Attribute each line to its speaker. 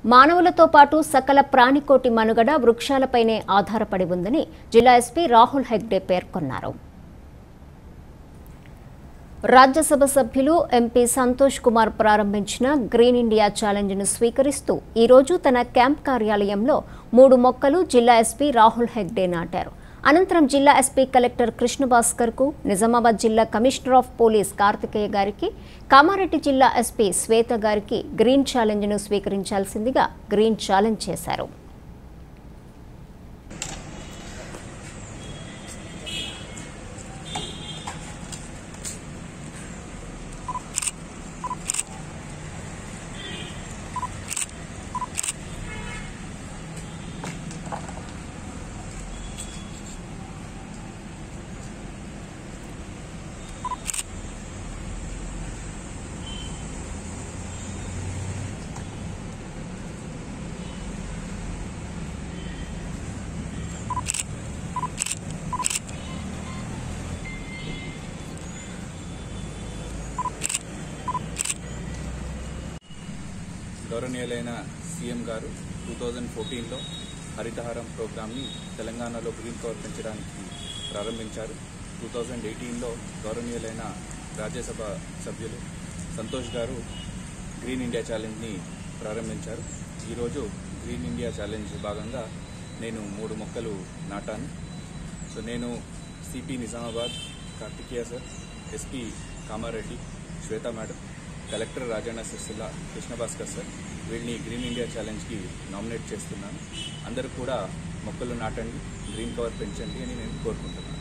Speaker 1: మానవులతో పాటు సకల ప్రాణికోటి మనుగడ వృక్షాలపైనే ఆధారపడి ఉందని జిల్లా ఎస్పీ రాహుల్ హెగ్డే పేర్కొన్నారు రాజ్యసభ సభ్యులు ఎంపీ సంతోష్ కుమార్ ప్రారంభించిన గ్రీన్ ఇండియా ఛాలెంజ్ను స్వీకరిస్తూ ఈరోజు తన క్యాంప్ కార్యాలయంలో మూడు మొక్కలు జిల్లా ఎస్పీ రాహుల్ హెగ్డే నాటారు అనంతరం జిల్లా ఎస్పీ కలెక్టర్ కృష్ణభాస్కర్ కు నిజామాబాద్ జిల్లా కమిషనర్ ఆఫ్ పోలీస్ కార్తికేయ గారికి కామారెడ్డి జిల్లా ఎస్పీ శ్వేత గారికి గ్రీన్ ఛాలెంజ్ను స్వీకరించాల్సిందిగా గ్రీన్ ఛాలెంజ్ చేశారు
Speaker 2: గౌరవనీయులైన సీఎం గారు టూ థౌజండ్ ఫోర్టీన్లో హరితహారం ప్రోగ్రామ్ని తెలంగాణలో గ్రీన్ కవర్ పెంచడానికి ప్రారంభించారు టూ థౌజండ్ ఎయిటీన్లో గౌరవనీయులైన రాజ్యసభ సభ్యులు సంతోష్ గారు గ్రీన్ ఇండియా ఛాలెంజ్ని ప్రారంభించారు ఈరోజు గ్రీన్ ఇండియా ఛాలెంజ్ భాగంగా నేను మూడు మొక్కలు నాటాను సో నేను CP Nizamabad Karthikeya sir SP Kamareddy Shweta madam collector Rajanna Sircilla Krishnabhaskar sir వీళ్ళని గ్రీన్ ఇండియా ఛాలెంజ్కి నామినేట్ చేస్తున్నాను అందరూ కూడా మొక్కలు నాటండి గ్రీన్ కవర్ పెంచండి అని నేను కోరుకుంటున్నాను